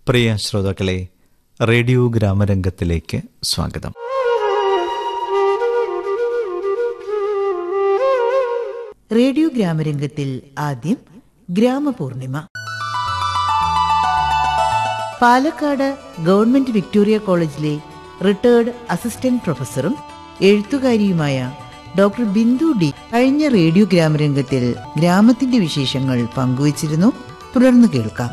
പ്രിയ ശ്രോതാക്കളെ റേഡിയോ ഗ്രാമരംഗത്തിലേക്ക് സ്വാഗതം റേഡിയോ ഗ്രാമരംഗത്തിൽ ആദ്യം ഗ്രാമപൂർണിമ പാലക്കാട് ഗവൺമെന്റ് വിക്ടോറിയ കോളേജിലെ റിട്ടയേർഡ് അസിസ്റ്റന്റ് പ്രൊഫസറും എഴുത്തുകാരിയുമായ ഡോക്ടർ ബിന്ദു ഡി കഴിഞ്ഞ റേഡിയോ ഗ്രാമരംഗത്തിൽ ഗ്രാമത്തിന്റെ വിശേഷങ്ങൾ പങ്കുവച്ചിരുന്നു തുടർന്ന് കേൾക്കാം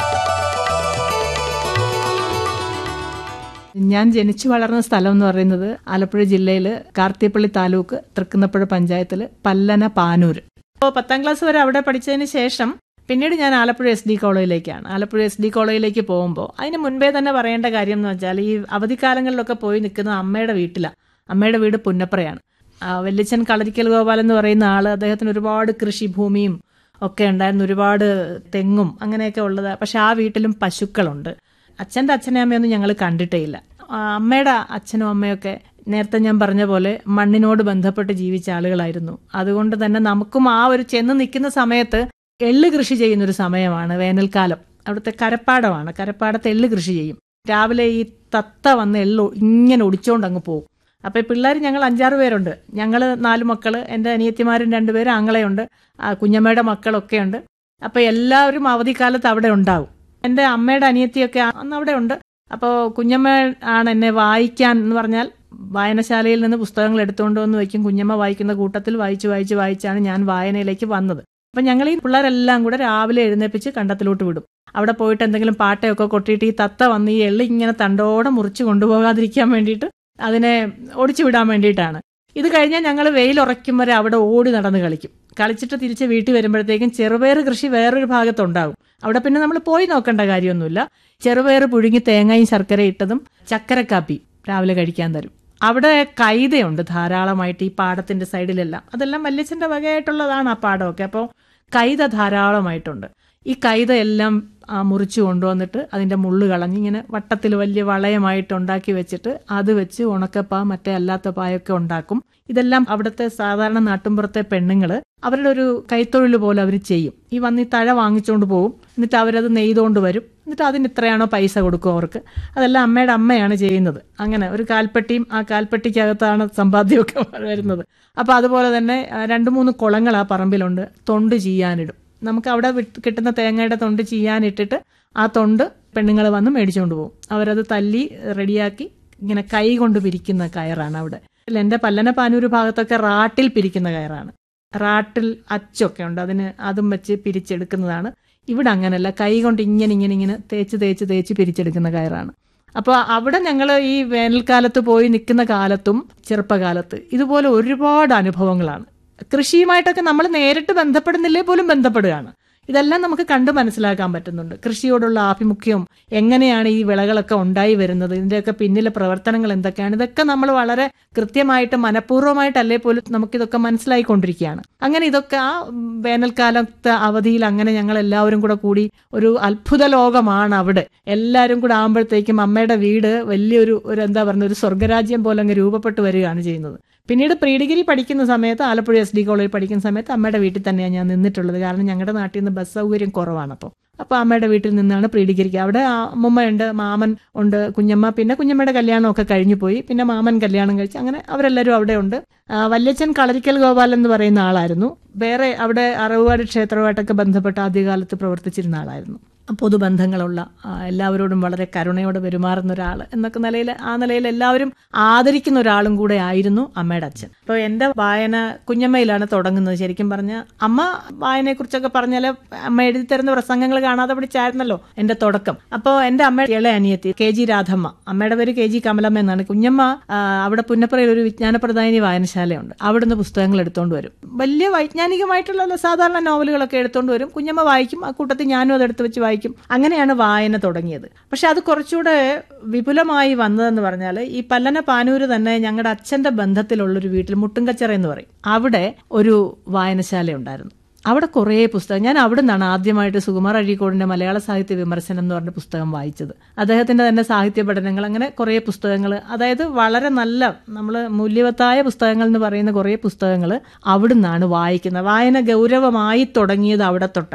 ഞാൻ ജനിച്ചു വളർന്ന സ്ഥലം എന്ന് പറയുന്നത് ആലപ്പുഴ ജില്ലയിൽ കാർത്തിയപ്പള്ളി താലൂക്ക് തൃക്കുന്നപ്പുഴ പഞ്ചായത്തിൽ പല്ലന പാനൂര് അപ്പോൾ പത്താം ക്ലാസ് വരെ അവിടെ പഠിച്ചതിന് ശേഷം പിന്നീട് ഞാൻ ആലപ്പുഴ എസ് ഡി കോളേജിലേക്കാണ് ആലപ്പുഴ എസ് ഡി കോളേജിലേക്ക് പോകുമ്പോൾ അതിന് മുൻപേ തന്നെ പറയേണ്ട കാര്യം എന്ന് വെച്ചാൽ ഈ അവധിക്കാലങ്ങളിലൊക്കെ പോയി നിൽക്കുന്ന അമ്മയുടെ വീട്ടിലാണ് അമ്മയുടെ വീട് പുന്നപ്രയാണ് ആ, വല്യച്ഛൻ കളരിക്കൽ ഗോപാലൻ എന്ന് പറയുന്ന ആള് അദ്ദേഹത്തിന് ഒരുപാട് കൃഷിഭൂമിയും ഒക്കെ ഉണ്ടായിരുന്നു ഒരുപാട് തെങ്ങും അങ്ങനെയൊക്കെ ഉള്ളത് പക്ഷെ ആ വീട്ടിലും പശുക്കളുണ്ട് അച്ഛൻ്റെ അച്ഛനെ അമ്മയൊന്നും ഞങ്ങൾ കണ്ടിട്ടേ ഇല്ല ആ, അമ്മയുടെ അച്ഛനും അമ്മയൊക്കെ നേരത്തെ ഞാൻ പറഞ്ഞ പോലെ മണ്ണിനോട് ബന്ധപ്പെട്ട് ജീവിച്ച ആളുകളായിരുന്നു അതുകൊണ്ട് തന്നെ നമുക്കും ആ ഒരു ചെന്ന് നിൽക്കുന്ന സമയത്ത് എള്ള് കൃഷി ചെയ്യുന്ന ഒരു സമയമാണ് വേനൽക്കാലം അവിടുത്തെ കരപ്പാടമാണ് കരപ്പാടത്ത് എള്ള് കൃഷി ചെയ്യും രാവിലെ ഈ തത്ത വന്ന് എള്ള് ഇങ്ങനെ ഒടിച്ചോണ്ട് അങ്ങ് പോകും അപ്പൊ ഈ പിള്ളേർ ഞങ്ങൾ അഞ്ചാറ് പേരുണ്ട് ഞങ്ങൾ നാല് മക്കള് എൻ്റെ അനിയത്തിമാരും രണ്ടുപേരും ആങ്ങളെയുണ്ട് ആ കുഞ്ഞമ്മയുടെ മക്കളൊക്കെ ഉണ്ട് അപ്പൊ എല്ലാവരും അവധിക്കാലത്ത് അവിടെ ഉണ്ടാവും എൻ്റെ അമ്മയുടെ അനിയത്തിയൊക്കെ അന്ന് അവിടെ ഉണ്ട് അപ്പോൾ കുഞ്ഞമ്മ ആണ് എന്നെ വായിക്കാൻ എന്ന് പറഞ്ഞാൽ വായനശാലയിൽ നിന്ന് പുസ്തകങ്ങൾ എടുത്തുകൊണ്ട് വന്ന് വയ്ക്കും കുഞ്ഞമ്മ വായിക്കുന്ന കൂട്ടത്തിൽ വായിച്ച് വായിച്ച് വായിച്ചാണ് ഞാൻ വായനയിലേക്ക് വന്നത് അപ്പം ഞങ്ങൾ ഈ പിള്ളേരെല്ലാം കൂടെ രാവിലെ എഴുന്നേപ്പിച്ച് കണ്ടത്തിലോട്ട് വിടും അവിടെ പോയിട്ട് എന്തെങ്കിലും പാട്ടയൊക്കെ കൊട്ടിയിട്ട് ഈ തത്ത വന്ന് ഈ എള്ളി ഇങ്ങനെ തണ്ടോടെ മുറിച്ച് കൊണ്ടുപോകാതിരിക്കാൻ വേണ്ടിയിട്ട് അതിനെ ഓടിച്ചു വിടാൻ വേണ്ടിയിട്ടാണ് ഇത് കഴിഞ്ഞാൽ ഞങ്ങൾ വെയിലുറയ്ക്കും വരെ അവിടെ ഓടി നടന്ന് കളിക്കും കളിച്ചിട്ട് തിരിച്ച് വീട്ടിൽ വരുമ്പോഴത്തേക്കും ചെറുപയർ കൃഷി വേറൊരു ഭാഗത്തുണ്ടാകും അവിടെ പിന്നെ നമ്മൾ പോയി നോക്കേണ്ട കാര്യമൊന്നുമില്ല ചെറുപയർ പുഴുങ്ങി തേങ്ങയും ശർക്കര ഇട്ടതും ചക്കരക്കാപ്പി രാവിലെ കഴിക്കാൻ തരും അവിടെ കൈതയുണ്ട് ധാരാളമായിട്ട് ഈ പാടത്തിന്റെ സൈഡിലെല്ലാം അതെല്ലാം വല്യച്ഛന്റെ വകയായിട്ടുള്ളതാണ് ആ പാടമൊക്കെ അപ്പോൾ കൈത ധാരാളമായിട്ടുണ്ട് ഈ കൈത എല്ലാം ആ, മുറിച്ച് കൊണ്ടുവന്നിട്ട് അതിന്റെ മുള്ളു കളഞ്ഞ് ഇങ്ങനെ വട്ടത്തിൽ വലിയ വളയമായിട്ട് ഉണ്ടാക്കി വെച്ചിട്ട് അത് വെച്ച് ഉണക്കപ്പ മറ്റേ അല്ലാത്ത പായൊക്കെ ഉണ്ടാക്കും ഇതെല്ലാം അവിടുത്തെ സാധാരണ നാട്ടുമ്പുറത്തെ പെണ്ണുങ്ങൾ അവരുടെ ഒരു കൈത്തൊഴിൽ പോലെ അവർ ചെയ്യും ഈ വന്ന് ഈ തഴ വാങ്ങിച്ചുകൊണ്ട് പോകും എന്നിട്ട് അവരത് നെയ്തുകൊണ്ട് വരും എന്നിട്ട് അതിന് ഇത്രയാണോ പൈസ കൊടുക്കും അവർക്ക് അതെല്ലാം അമ്മയുടെ അമ്മയാണ് ചെയ്യുന്നത് അങ്ങനെ ഒരു കാൽപ്പെട്ടിയും ആ കാൽപ്പെട്ടിക്കകത്താണ് സമ്പാദ്യമൊക്കെ വരുന്നത് അപ്പൊ അതുപോലെ തന്നെ ആ, രണ്ട് മൂന്ന് കുളങ്ങൾ ആ പറമ്പിലുണ്ട് തൊണ്ട് ചെയ്യാനിടും നമുക്ക് അവിടെ വിട്ട് കിട്ടുന്ന തേങ്ങയുടെ തൊണ്ട് ചെയ്യാനിട്ടിട്ട് ആ തൊണ്ട് പെണ്ണുങ്ങൾ വന്ന് മേടിച്ചുകൊണ്ട് പോകും അവരത് തല്ലി റെഡിയാക്കി ഇങ്ങനെ കൈ കൊണ്ട് പിരിക്കുന്ന കയറാണ് അവിടെ എൻ്റെ പല്ലന പാനൂര് ഭാഗത്തൊക്കെ റാട്ടിൽ പിരിക്കുന്ന കയറാണ് റാട്ടിൽ അച്ചൊക്കെ ഉണ്ട് അതിന് അതും വെച്ച് പിരിച്ചെടുക്കുന്നതാണ് ഇവിടെ അങ്ങനെയല്ല കൈ കൊണ്ട് ഇങ്ങനെ ഇങ്ങനെ ഇങ്ങനെ തേച്ച് തേച്ച് തേച്ച് പിരിച്ചെടുക്കുന്ന കയറാണ് അപ്പോൾ അവിടെ ഞങ്ങൾ ഈ വേനൽക്കാലത്ത് പോയി നിൽക്കുന്ന കാലത്തും ചെറുപ്പകാലത്ത് ഇതുപോലെ ഒരുപാട് അനുഭവങ്ങളാണ് കൃഷിയുമായിട്ടൊക്കെ നമ്മൾ നേരിട്ട് ബന്ധപ്പെടുന്നില്ലേ പോലും ബന്ധപ്പെടുകയാണ് ഇതെല്ലാം നമുക്ക് കണ്ട് മനസ്സിലാക്കാൻ പറ്റുന്നുണ്ട് കൃഷിയോടുള്ള ആഭിമുഖ്യവും എങ്ങനെയാണ് ഈ വിളകളൊക്കെ ഉണ്ടായി വരുന്നത് ഇതിൻ്റെയൊക്കെ പിന്നിലെ പ്രവർത്തനങ്ങൾ എന്തൊക്കെയാണ് ഇതൊക്കെ നമ്മൾ വളരെ കൃത്യമായിട്ട് മനഃപൂർവ്വമായിട്ടല്ലേ പോലും നമുക്കിതൊക്കെ മനസ്സിലായിക്കൊണ്ടിരിക്കുകയാണ് അങ്ങനെ ഇതൊക്കെ ആ ഉം, വേനൽക്കാലത്തെ അവധിയിൽ അങ്ങനെ ഞങ്ങൾ എല്ലാവരും കൂടെ കൂടി ഒരു അത്ഭുത ലോകമാണ് അവിടെ എല്ലാവരും കൂടെ ആകുമ്പോഴത്തേക്കും അമ്മയുടെ വീട് വലിയൊരു ഒരു എന്താ പറയുക ഒരു സ്വർഗരാജ്യം പോലെ അങ്ങ് രൂപപ്പെട്ടു വരികയാണ് ചെയ്യുന്നത് പിന്നീട് പ്രീ ഡിഗ്രി പഠിക്കുന്ന സമയത്ത് ആലപ്പുഴ എസ് ഡി കോളേജിൽ പഠിക്കുന്ന സമയത്ത് അമ്മയുടെ വീട്ടിൽ തന്നെയാണ് ഞാൻ നിന്നിട്ടുള്ളത് കാരണം ഞങ്ങളുടെ നാട്ടിൽ നിന്ന് ബസ് സൗകര്യം കുറവാണ് അപ്പോൾ അപ്പോൾ അമ്മയുടെ വീട്ടിൽ നിന്നാണ് പ്രീ ഡിഗ്രിക്ക് അവിടെ ആ അമ്മമ്മയുണ്ട് മാമൻ ഉണ്ട് കുഞ്ഞമ്മ പിന്നെ കുഞ്ഞമ്മയുടെ കല്യാണമൊക്കെ കഴിഞ്ഞു പോയി പിന്നെ മാമൻ കല്യാണം കഴിച്ച് അങ്ങനെ അവരെല്ലാവരും അവിടെ ഉണ്ട് ആ, വല്യച്ഛൻ കളരിക്കൽ ഗോപാലൻ എന്ന് പറയുന്ന ആളായിരുന്നു വേറെ അവിടെ അറവുകാട് ക്ഷേത്രവുമായിട്ടൊക്കെ ബന്ധപ്പെട്ട് ആദ്യകാലത്ത് പ്രവർത്തിച്ചിരുന്ന ആളായിരുന്നു പൊതുബന്ധങ്ങളുള്ള ആ, എല്ലാവരോടും വളരെ കരുണയോടെ പെരുമാറുന്ന ഒരാൾ എന്നൊക്കെ നിലയിൽ ആ നിലയിൽ എല്ലാവരും ആദരിക്കുന്ന ഒരാളും കൂടെ ആയിരുന്നു അമ്മയുടെ അച്ഛൻ അപ്പോൾ എൻ്റെ വായന കുഞ്ഞമ്മയിലാണ് തുടങ്ങുന്നത് ശരിക്കും പറഞ്ഞ അമ്മ വായനയെക്കുറിച്ചൊക്കെ പറഞ്ഞാൽ അമ്മ എഴുതി തരുന്ന പ്രസംഗങ്ങൾ കാണാതെ പഠിച്ചായിരുന്നല്ലോ എൻ്റെ തുടക്കം അപ്പോൾ എൻ്റെ അമ്മ ഇളയ അനിയത്തി കെ ജി രാധമ്മ അമ്മയുടെ പേര് കെ ജി കമലമ്മ എന്നാണ് കുഞ്ഞമ്മ ആ, അവിടെ പുന്നപ്പുറയിൽ ഒരു വിജ്ഞാനപ്രദായിനി വായനശാലയുണ്ട് അവിടുന്ന് പുസ്തകങ്ങൾ എടുത്തുകൊണ്ട് വരും വലിയ വൈജ്ഞാനികമായിട്ടുള്ള സാധാരണ നോവലുകളൊക്കെ എടുത്തുകൊണ്ട് വരും കുഞ്ഞമ്മ വായിക്കും ആ കൂട്ടത്തിൽ ഞാനും അത് എടുത്ത് വെച്ച് വായിക്കും അങ്ങനെയാണ് വായന തുടങ്ങിയത് പക്ഷെ അത് കുറച്ചുകൂടെ വിപുലമായി വന്നതെന്ന് പറഞ്ഞാൽ ഈ പല്ലന പാനൂര് തന്നെ ഞങ്ങളുടെ അച്ഛന്റെ ബന്ധത്തിലുള്ളൊരു വീട്ടിൽ മുട്ടുങ്കച്ചറ എന്ന് പറയും അവിടെ ഒരു വായനശാല ഉണ്ടായിരുന്നു അവിടെ കുറേ പുസ്തകം ഞാൻ അവിടെ നിന്നാണ് ആദ്യമായിട്ട് സുകുമാർ അഴീക്കോടിന്റെ മലയാള സാഹിത്യ വിമർശനം എന്ന് പറഞ്ഞ പുസ്തകം വായിച്ചത് അദ്ദേഹത്തിന്റെ തന്നെ സാഹിത്യ പഠനങ്ങൾ അങ്ങനെ കുറേ പുസ്തകങ്ങൾ അതായത് വളരെ നല്ല നമ്മൾ മൂല്യവത്തായ പുസ്തകങ്ങൾ എന്ന് പറയുന്ന കുറേ പുസ്തകങ്ങൾ അവിടെ നിന്നാണ് വായിക്കുന്നത് വായന ഗൗരവമായി തുടങ്ങിയത് അവിടെ തൊട്ടാണ്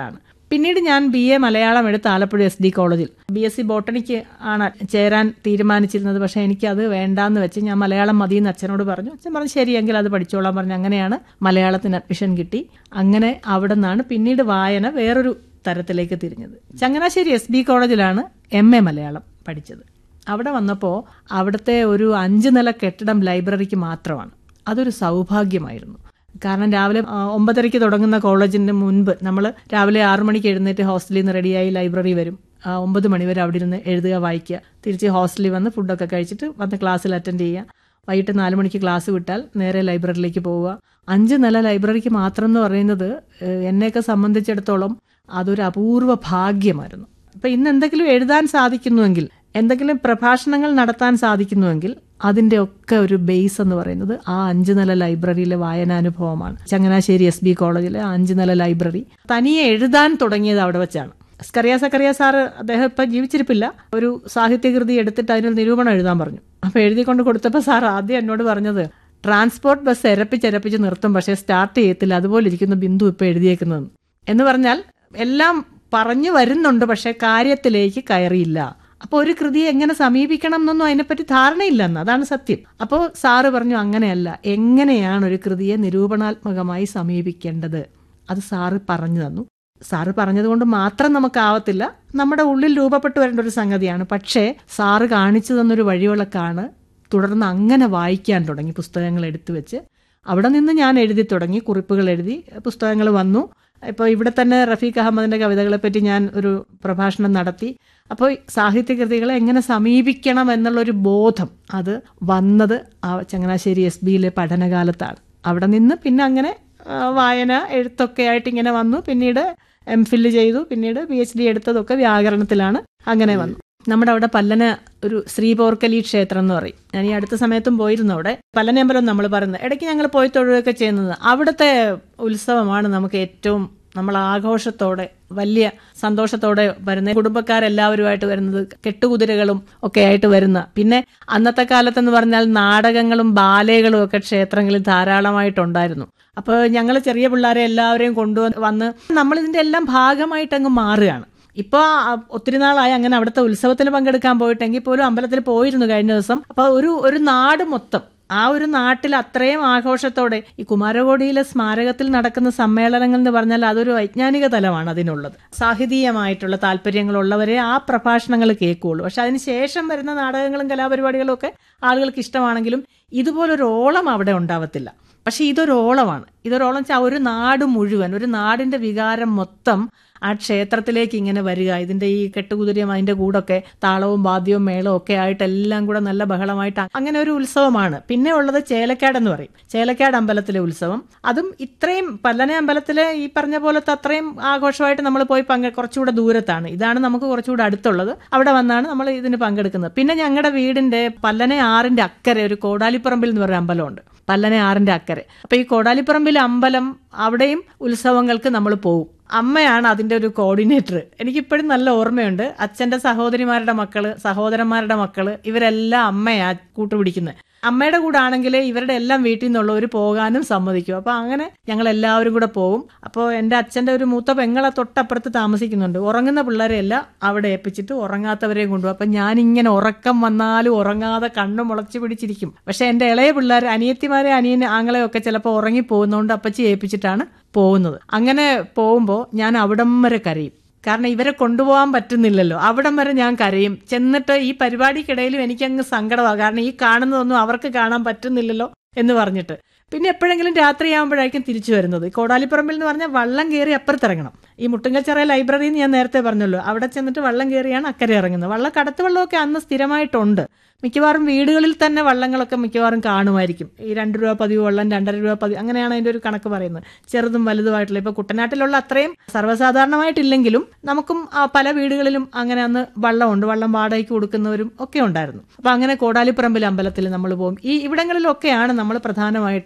പിന്നീട് ഞാൻ ബി എ മലയാളം എടുത്ത് ആലപ്പുഴ എസ് ഡി കോളേജിൽ ബി എസ് സി ബോട്ടണിക്ക് ആണ് ചേരാൻ തീരുമാനിച്ചിരുന്നത് പക്ഷേ എനിക്കത് വേണ്ടാന്ന് വെച്ച് ഞാൻ മലയാളം മതിയെന്ന് അച്ഛനോട് പറഞ്ഞു അച്ഛൻ പറഞ്ഞു ശരിയെങ്കിൽ അത് പഠിച്ചോളാൻ പറഞ്ഞു അങ്ങനെയാണ് മലയാളത്തിന് അഡ്മിഷൻ കിട്ടി അങ്ങനെ അവിടെ നിന്നാണ് പിന്നീട് വായന വേറൊരു തരത്തിലേക്ക് തിരിഞ്ഞത് ചങ്ങനാശ്ശേരി എസ് ബി കോളേജിലാണ് എം എ മലയാളം പഠിച്ചത് അവിടെ വന്നപ്പോൾ അവിടുത്തെ ഒരു അഞ്ച് നില കെട്ടിടം ലൈബ്രറിക്ക് മാത്രമാണ് അതൊരു സൗഭാഗ്യമായിരുന്നു കാരണം രാവിലെ ആ, ഒമ്പതരയ്ക്ക് തുടങ്ങുന്ന കോളേജിന് മുൻപ് നമ്മൾ രാവിലെ ആറു മണിക്ക് എഴുന്നേറ്റ് ഹോസ്റ്റലിൽ നിന്ന് റെഡിയായി ലൈബ്രറി വരും ആ, ഒമ്പത് മണി വരെ അവിടെ ഇരുന്ന് എഴുതുക വായിക്കുക തിരിച്ച് ഹോസ്റ്റലിൽ വന്ന് ഫുഡൊക്കെ കഴിച്ചിട്ട് വന്ന് ക്ലാസ്സിൽ അറ്റൻഡ് ചെയ്യുക വൈകിട്ട് നാല് മണിക്ക് ക്ലാസ് വിട്ടാൽ നേരെ ലൈബ്രറിയിലേക്ക് പോവുക അഞ്ച് നില ലൈബ്രറിക്ക് മാത്രം എന്ന് പറയുന്നത് ഏഹ്, എന്നെയൊക്കെ സംബന്ധിച്ചിടത്തോളം അതൊരു അപൂർവ ഭാഗ്യമായിരുന്നു അപ്പൊ ഇന്ന് എന്തെങ്കിലും എഴുതാൻ സാധിക്കുന്നുവെങ്കിൽ എന്തെങ്കിലും പ്രഭാഷണങ്ങൾ നടത്താൻ സാധിക്കുന്നുവെങ്കിൽ അതിന്റെ ഒക്കെ ഒരു ബേസ് എന്ന് പറയുന്നത് ആ അഞ്ചു നില ലൈബ്രറിയിലെ വായനാനുഭവമാണ് ചങ്ങനാശ്ശേരി എസ് ബി കോളേജിലെ ആ അഞ്ചു നില ലൈബ്രറി തനിയെ എഴുതാൻ തുടങ്ങിയത് അവിടെ വെച്ചാണ് സ്കറിയ സക്കറിയ സാറ് അദ്ദേഹം ഇപ്പൊ ജീവിച്ചിരിപ്പില്ല ഒരു സാഹിത്യകൃതി എടുത്തിട്ട് അതിനൊരു നിരൂപണം എഴുതാൻ പറഞ്ഞു അപ്പൊ എഴുതിക്കൊണ്ട് കൊടുത്തപ്പോൾ സാർ ആദ്യം എന്നോട് പറഞ്ഞത് ട്രാൻസ്പോർട്ട് ബസ് എരപ്പിച്ചെരപ്പിച്ച് നിർത്തും പക്ഷേ സ്റ്റാർട്ട് ചെയ്യത്തില്ല അതുപോലെ ഇരിക്കുന്ന ബിന്ദു ഇപ്പൊ എഴുതിയേക്കുന്നത് എന്ന് പറഞ്ഞാൽ എല്ലാം പറഞ്ഞു വരുന്നുണ്ട് പക്ഷെ കാര്യത്തിലേക്ക് കയറിയില്ല അപ്പോൾ ഒരു കൃതിയെ എങ്ങനെ സമീപിക്കണം എന്നൊന്നും അതിനെപ്പറ്റി ധാരണയില്ലെന്ന് അതാണ് സത്യം അപ്പോൾ സാറ് പറഞ്ഞു അങ്ങനെയല്ല എങ്ങനെയാണ് ഒരു കൃതിയെ നിരൂപണാത്മകമായി സമീപിക്കേണ്ടത് അത് സാറ് പറഞ്ഞു തന്നു സാറ് പറഞ്ഞതുകൊണ്ട് മാത്രം നമുക്കാവത്തില്ല നമ്മുടെ ഉള്ളിൽ രൂപപ്പെട്ടു വരേണ്ട ഒരു സംഗതിയാണ് പക്ഷേ സാറ് കാണിച്ചു തന്നൊരു വഴിവിളക്കാണ് തുടർന്ന് അങ്ങനെ വായിക്കാൻ തുടങ്ങി പുസ്തകങ്ങൾ എടുത്തു വെച്ച് അവിടെ നിന്ന് ഞാൻ എഴുതി തുടങ്ങി കുറിപ്പുകൾ എഴുതി പുസ്തകങ്ങൾ വന്നു ഇപ്പോൾ ഇവിടെ തന്നെ റഫീഖ് അഹമ്മദിന്റെ കവിതകളെ പറ്റി ഞാൻ ഒരു പ്രഭാഷണം നടത്തി അപ്പോൾ സാഹിത്യകൃതികളെ എങ്ങനെ സമീപിക്കണം എന്നുള്ളൊരു ബോധം അത് വന്നത് ആ ചങ്ങനാശ്ശേരി എസ് ബിയിലെ പഠനകാലത്താണ് അവിടെ നിന്ന് പിന്നെ അങ്ങനെ ആ, വായന എഴുത്തൊക്കെ ആയിട്ട് ഇങ്ങനെ വന്നു പിന്നീട് എം ഫില്ല് ചെയ്തു പിന്നീട് പി എച്ച് ഡി എടുത്തതൊക്കെ വ്യാകരണത്തിലാണ് അങ്ങനെ വന്നു നമ്മുടെ അവിടെ പല്ലന ഒരു ശ്രീപോർക്കലി ക്ഷേത്രം എന്ന് പറയും ഞാൻ ഈ അടുത്ത സമയത്തും പോയിരുന്നു അവിടെ പല്ലനമ്പലം നമ്മൾ പറയുന്നത് ഇടയ്ക്ക് ഞങ്ങൾ പോയി തൊഴുകയൊക്കെ ചെയ്യുന്നത് അവിടുത്തെ ഉത്സവമാണ് നമുക്ക് ഏറ്റവും നമ്മൾ ആഘോഷത്തോടെ വലിയ സന്തോഷത്തോടെ വരുന്ന കുടുംബക്കാരെല്ലാവരുമായിട്ട് വരുന്നത് കെട്ടുകുതിരകളും ഒക്കെ ആയിട്ട് വരുന്ന പിന്നെ അന്നത്തെ കാലത്തെന്ന് പറഞ്ഞാൽ നാടകങ്ങളും ബാലകളും ഒക്കെ ക്ഷേത്രങ്ങളിൽ ധാരാളമായിട്ടുണ്ടായിരുന്നു അപ്പോൾ ഞങ്ങൾ ചെറിയ പിള്ളേരെ എല്ലാവരെയും കൊണ്ടുവന്ന് വന്ന് നമ്മൾ ഇതിന്റെ എല്ലാം ഭാഗമായിട്ട് അങ്ങ് മാറുകയാണ് ഇപ്പോൾ ഒത്തിരി നാളായി അങ്ങനെ അവിടുത്തെ ഉത്സവത്തിന് പങ്കെടുക്കാൻ പോയിട്ടെങ്കിൽ പോലും അമ്പലത്തിൽ പോയിരുന്നു കഴിഞ്ഞ ദിവസം അപ്പോൾ ഒരു ഒരു നാട് മൊത്തം ആ ഒരു നാട്ടിൽ അത്രയും ആഘോഷത്തോടെ ഈ കുമാരകോടിയിലെ സ്മാരകത്തിൽ നടക്കുന്ന സമ്മേളനങ്ങൾ എന്ന് പറഞ്ഞാൽ അതൊരു വൈജ്ഞാനിക തലമാണ് അതിനുള്ളത് സാഹിതീയമായിട്ടുള്ള താല്പര്യങ്ങളുള്ളവരെ ആ പ്രഭാഷണങ്ങൾ കേൾക്കുകയുള്ളൂ പക്ഷെ അതിന് ശേഷം വരുന്ന നാടകങ്ങളും കലാപരിപാടികളും ഒക്കെ ആളുകൾക്ക് ഇഷ്ടമാണെങ്കിലും ഇതുപോലൊരു ഓളം അവിടെ ഉണ്ടാവത്തില്ല പക്ഷെ ഇതൊരു ഓളമാണ് ഇതൊരോളം വെച്ചാൽ ഒരു നാട് മുഴുവൻ ഒരു നാടിന്റെ വികാരം മൊത്തം ആ ക്ഷേത്രത്തിലേക്ക് ഇങ്ങനെ വരിക ഇതിന്റെ ഈ കെട്ടുകുതിരയും അതിന്റെ കൂടൊക്കെ താളവും വാദ്യവും മേളവും ഒക്കെ ആയിട്ട് എല്ലാം കൂടെ നല്ല ബഹളമായിട്ട് അങ്ങനെ ഒരു ഉത്സവമാണ് പിന്നെ ഉള്ളത് ചേലക്കാട് എന്ന് പറയും ചേലക്കാട് അമ്പലത്തിലെ ഉത്സവം അതും ഇത്രയും പല്ലന അമ്പലത്തിലെ ഈ പറഞ്ഞ പോലത്തെ അത്രയും ആഘോഷമായിട്ട് നമ്മൾ പോയി പങ്കെ കുറച്ചുകൂടെ ദൂരത്താണ് ഇതാണ് നമുക്ക് കുറച്ചുകൂടെ അടുത്തുള്ളത് അവിടെ വന്നാണ് നമ്മൾ ഇതിന് പങ്കെടുക്കുന്നത് പിന്നെ ഞങ്ങളുടെ വീടിന്റെ പല്ലന ആറിന്റെ അക്കരെ ഒരു കോടാലിപ്പറമ്പിൽ എന്ന് പറയുന്ന അമ്പലമുണ്ട് പല്ലന ആറിന്റെ അക്കരെ അപ്പൊ ഈ കോടാലിപ്പറമ്പിൽ അമ്പലം അവിടെയും ഉത്സവങ്ങൾക്ക് നമ്മൾ പോകും അമ്മയാണ് അതിന്റെ ഒരു കോർഡിനേറ്റർ എനിക്കിപ്പോഴും നല്ല ഓർമ്മയുണ്ട് അച്ഛന്റെ സഹോദരിമാരുടെ മക്കള് സഹോദരന്മാരുടെ മക്കള് ഇവരെല്ലാം അമ്മയാ കൂട്ടുപിടിക്കുന്നത് അമ്മയുടെ കൂടെ ആണെങ്കിൽ ഇവരുടെ എല്ലാം വീട്ടിൽ നിന്നുള്ളവർ പോകാനും സമ്മതിക്കും അപ്പൊ അങ്ങനെ ഞങ്ങൾ എല്ലാവരും കൂടെ പോകും അപ്പോൾ എൻ്റെ അച്ഛൻ്റെ ഒരു മൂത്ത പെങ്ങളെ തൊട്ടപ്പുറത്ത് താമസിക്കുന്നുണ്ട് ഉറങ്ങുന്ന പിള്ളേരെ എല്ലാം അവിടെ ഏൽപ്പിച്ചിട്ട് ഉറങ്ങാത്തവരെയും കൊണ്ടുപോകും അപ്പൊ ഞാനിങ്ങനെ ഉറക്കം വന്നാലും ഉറങ്ങാതെ കണ്ണു മുളച്ചു പിടിച്ചിരിക്കും പക്ഷെ എൻ്റെ ഇളയ പിള്ളേർ അനിയത്തിമാരെ അനിയൻ ആങ്ങളെയും ഒക്കെ ചിലപ്പോൾ ഉറങ്ങി പോകുന്നതുകൊണ്ട് അപ്പച്ചി ഏൽപ്പിച്ചിട്ടാണ് പോകുന്നത് അങ്ങനെ പോകുമ്പോൾ ഞാൻ അവിടം വരെ കരയും കാരണം ഇവരെ കൊണ്ടുപോകാൻ പറ്റുന്നില്ലല്ലോ അവിടം വരെ ഞാൻ കരയും ചെന്നിട്ട് ഈ പരിപാടിക്കിടയിലും എനിക്കങ്ങ് സങ്കടമാണ് കാരണം ഈ കാണുന്നതൊന്നും അവർക്ക് കാണാൻ പറ്റുന്നില്ലല്ലോ എന്ന് പറഞ്ഞിട്ട് പിന്നെ എപ്പോഴെങ്കിലും രാത്രിയാകുമ്പോഴായിരിക്കും തിരിച്ചു വരുന്നത് ഈ കോടാലിപ്പറമ്പിൽ എന്ന് പറഞ്ഞാൽ വള്ളം കയറി അപ്പുറത്തിറങ്ങണം ഈ മുട്ടുങ്കൽച്ചിറ ലൈബ്രറി എന്ന് ഞാൻ നേരത്തെ പറഞ്ഞല്ലോ അവിടെ ചെന്നിട്ട് വള്ളം കയറിയാണ് അക്കരെ ഇറങ്ങുന്നത് വള്ളം കടത്ത് വെള്ളമൊക്കെ അന്ന് സ്ഥിരമായിട്ടുണ്ട് മിക്കവാറും വീടുകളിൽ തന്നെ വള്ളങ്ങളൊക്കെ മിക്കവാറും കാണുമായിരിക്കും ഈ രണ്ട് രൂപ പതിവ് വെള്ളം രണ്ടര രൂപ പതിവ് അങ്ങനെയാണ് അതിന്റെ ഒരു കണക്ക് പറയുന്നത് ചെറുതും വലുതുമായിട്ടുള്ള ഇപ്പൊ കുട്ടനാട്ടിലുള്ള അത്രയും സർവ്വസാധാരണമായിട്ടില്ലെങ്കിലും നമുക്കും ആ പല വീടുകളിലും അങ്ങനെ അന്ന് വള്ളമുണ്ട് വള്ളം വാടകയ്ക്ക് കൊടുക്കുന്നവരും ഒക്കെ ഉണ്ടായിരുന്നു അപ്പൊ അങ്ങനെ കോടാലിപ്പറമ്പിൽ അമ്പലത്തിൽ നമ്മൾ പോകും ഈ ഇവിടങ്ങളിലൊക്കെയാണ് നമ്മൾ പ്രധാനമായിട്ടും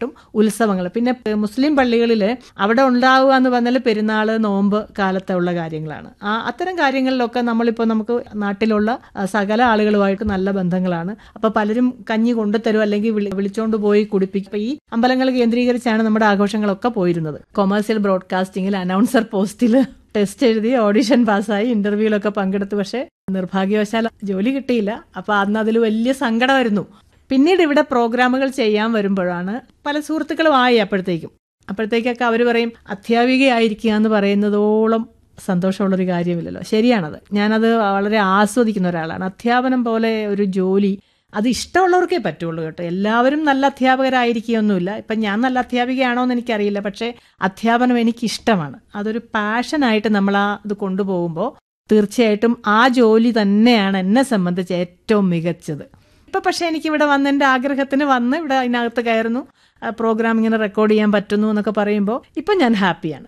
ഉത്സവങ്ങൾ പിന്നെ പ- മുസ്ലിം പള്ളികളിൽ അവിടെ ഉണ്ടാവുക എന്ന് പറഞ്ഞാൽ പെരുന്നാൾ നോമ്പ് കാലത്തുള്ള കാര്യങ്ങളാണ് ആ അത്തരം കാര്യങ്ങളിലൊക്കെ നമ്മളിപ്പോൾ നമുക്ക് നാട്ടിലുള്ള ആ, സകല ആളുകളുമായിട്ട് നല്ല ബന്ധങ്ങളാണ് അപ്പോൾ പലരും കഞ്ഞി കൊണ്ടുതരും അല്ലെങ്കിൽ വിളി വിളിച്ചോണ്ട് പോയി കുടിപ്പിക്കും അപ്പോൾ ഈ അമ്പലങ്ങൾ കേന്ദ്രീകരിച്ചാണ് നമ്മുടെ ആഘോഷങ്ങളൊക്കെ പോയിരുന്നത് കൊമേഴ്സ്യൽ ബ്രോഡ്കാസ്റ്റിംഗിൽ അനൗൺസർ പോസ്റ്റിൽ ടെസ്റ്റ് എഴുതി ഓഡിഷൻ പാസ്സായി ഇന്റർവ്യൂവിലൊക്കെ പങ്കെടുത്തു പക്ഷേ നിർഭാഗ്യവശാൽ ജോലി കിട്ടിയില്ല അപ്പോൾ അന്ന് അതിൽ വലിയ സങ്കടമായിരുന്നു പിന്നീട് ഇവിടെ പ്രോഗ്രാമുകൾ ചെയ്യാൻ വരുമ്പോഴാണ് പല സുഹൃത്തുക്കളും ആയി അപ്പോഴത്തേക്കും അപ്പോഴത്തേക്കൊക്കെ അവർ പറയും അധ്യാപികയായിരിക്കുക എന്ന് പറയുന്നതോളം സന്തോഷമുള്ളൊരു കാര്യമില്ലല്ലോ ശരിയാണത് ഞാനത് വളരെ ആസ്വദിക്കുന്ന ഒരാളാണ് അധ്യാപനം പോലെ ഒരു ജോലി അത് ഇഷ്ടമുള്ളവർക്കേ പറ്റുള്ളൂ കേട്ടോ എല്ലാവരും നല്ല അധ്യാപകരായിരിക്കുകയൊന്നുമില്ല ഇപ്പം ഞാൻ നല്ല അധ്യാപികയാണോ എന്ന് എനിക്കറിയില്ല പക്ഷേ അധ്യാപനം എനിക്കിഷ്ടമാണ് അതൊരു പാഷനായിട്ട് നമ്മൾ ആ ഇത് കൊണ്ടുപോകുമ്പോൾ തീർച്ചയായിട്ടും ആ ജോലി തന്നെയാണ് എന്നെ സംബന്ധിച്ച് ഏറ്റവും മികച്ചത് ഇപ്പം പക്ഷേ എനിക്ക് ഇവിടെ വന്ന് എൻ്റെ ആഗ്രഹത്തിന് വന്ന് ഇവിടെ അതിനകത്ത് കയറുന്നു പ്രോഗ്രാം ഇങ്ങനെ റെക്കോർഡ് ചെയ്യാൻ പറ്റുന്നു എന്നൊക്കെ പറയുമ്പോൾ ഇപ്പം ഞാൻ ഹാപ്പിയാണ്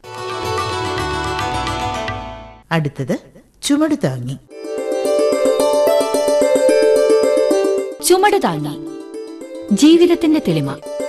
അടുത്തത് ചുമട് താങ്ങി ചുമട് താങ്ങി ജീവിതത്തിന്റെ തെളിമ